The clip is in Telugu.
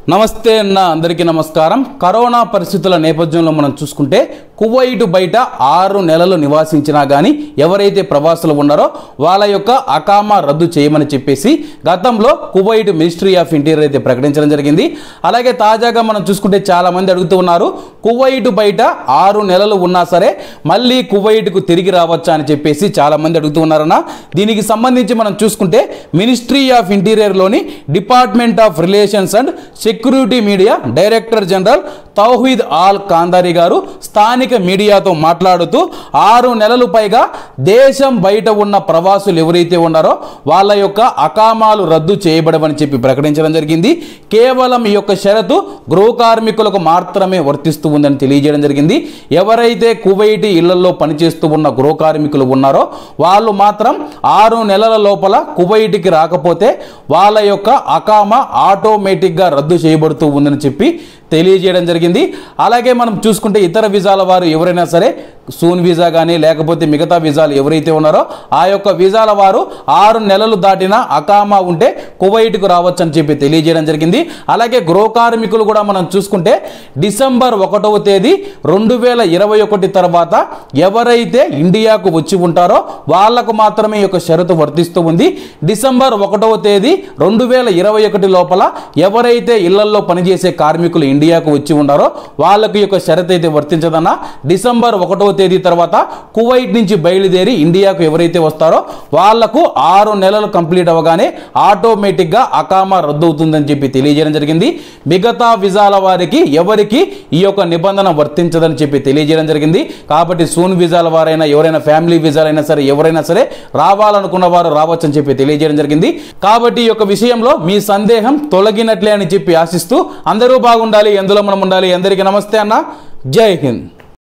నమస్తే అన్న అందరికీ నమస్కారం కరోనా పరిస్థితుల నేపథ్యంలో మనం చూసుకుంటే కువైట్ బయట ఆరు నెలలు నివాసించినా కానీ ఎవరైతే ప్రవాసులు ఉన్నారో వాళ్ళ యొక్క అకామా రద్దు చేయమని చెప్పేసి గతంలో కువైట్ మినిస్ట్రీ ఆఫ్ ఇంటీరియర్ అయితే ప్రకటించడం జరిగింది అలాగే తాజాగా మనం చూసుకుంటే చాలా మంది అడుగుతూ ఉన్నారు కువైట్ బయట ఆరు నెలలు ఉన్నా సరే మళ్ళీ కువైట్కు తిరిగి రావచ్చా అని చెప్పేసి చాలా మంది అడుగుతూ ఉన్నారన్న దీనికి సంబంధించి మనం చూసుకుంటే మినిస్ట్రీ ఆఫ్ ఇంటీరియర్లోని department of relations and security media director general Tawhid Al Kandari గారు స్థానిక మీడియాతో మాట్లాడుతూ ఆరు నెలలు పైగా దేశం బయట ఉన్న ప్రవాసులు ఎవరైతే ఉన్నారో వాళ్ళ యొక్క అకామాలు రద్దు చేయబడమని చెప్పి ప్రకటించడం జరిగింది కేవలం ఈ యొక్క షరతు గృహ కార్మికులకు మాత్రమే వర్తిస్తూ ఉందని తెలియజేయడం జరిగింది ఎవరైతే కువైటి ఇళ్లలో పనిచేస్తూ ఉన్న గృహ కార్మికులు ఉన్నారో వాళ్ళు మాత్రం ఆరు నెలల లోపల కువైట్కి రాకపోతే వాళ్ళ యొక్క అకామా ఆటోమేటిక్గా రద్దు చేయబడుతూ ఉందని చెప్పి తెలియజేయడం జరిగింది అలాగే మనం చూసుకుంటే ఇతర వీసాల వారు ఎవరైనా సరే సూన్ వీసా కానీ లేకపోతే మిగతా వీసాలు ఎవరైతే ఉన్నారో ఆ యొక్క వీసాల వారు ఆరు నెలలు దాటిన అకామా ఉంటే కువైట్కు రావచ్చు అని చెప్పి తెలియజేయడం జరిగింది అలాగే గృహ కార్మికులు కూడా మనం చూసుకుంటే డిసెంబర్ ఒకటవ తేదీ రెండు వేల ఇరవై ఒకటి తర్వాత ఎవరైతే ఇండియాకు వచ్చి ఉంటారో వాళ్లకు మాత్రమే ఈ యొక్క షరతు వర్తిస్తూ ఉంది డిసెంబర్ ఒకటవ తేదీ రెండు వేల ఇరవై ఒకటి లోపల ఎవరైతే ఇళ్లలో పనిచేసే కార్మికులు ఇండియాకు వచ్చి ఉన్నారో వాళ్ళకు ఈ యొక్క షరతు అయితే వర్తించదన్న డిసెంబర్ ఒకటవ తేదీ తర్వాత కువైట్ నుంచి బయలుదేరి ఇండియాకు ఎవరైతే వస్తారో వాళ్లకు ఆరు నెలలు కంప్లీట్ అవ్వగానే ఆటోమేటిక్గా అకామా రద్దు అవుతుందని చెప్పి తెలియజేయడం జరిగింది మిగతా విజాల వారికి ఎవరికి ఈ యొక్క నిబంధన వర్తించదని చెప్పి తెలియజేయడం జరిగింది కాబట్టి సూన్ విజాల వారైనా ఎవరైనా ఫ్యామిలీ విజాలైనా సరే ఎవరైనా సరే రావాలనుకున్న వారు రావచ్చు అని చెప్పి తెలియజేయడం జరిగింది కాబట్టి ఈ యొక్క విషయంలో మీ సందేహం తొలగినట్లే అని చెప్పి ఆశిస్తూ అందరూ బాగుండాలి ఎందులో మనం ఉండాలి అందరికీ నమస్తే అన్న జై హింద్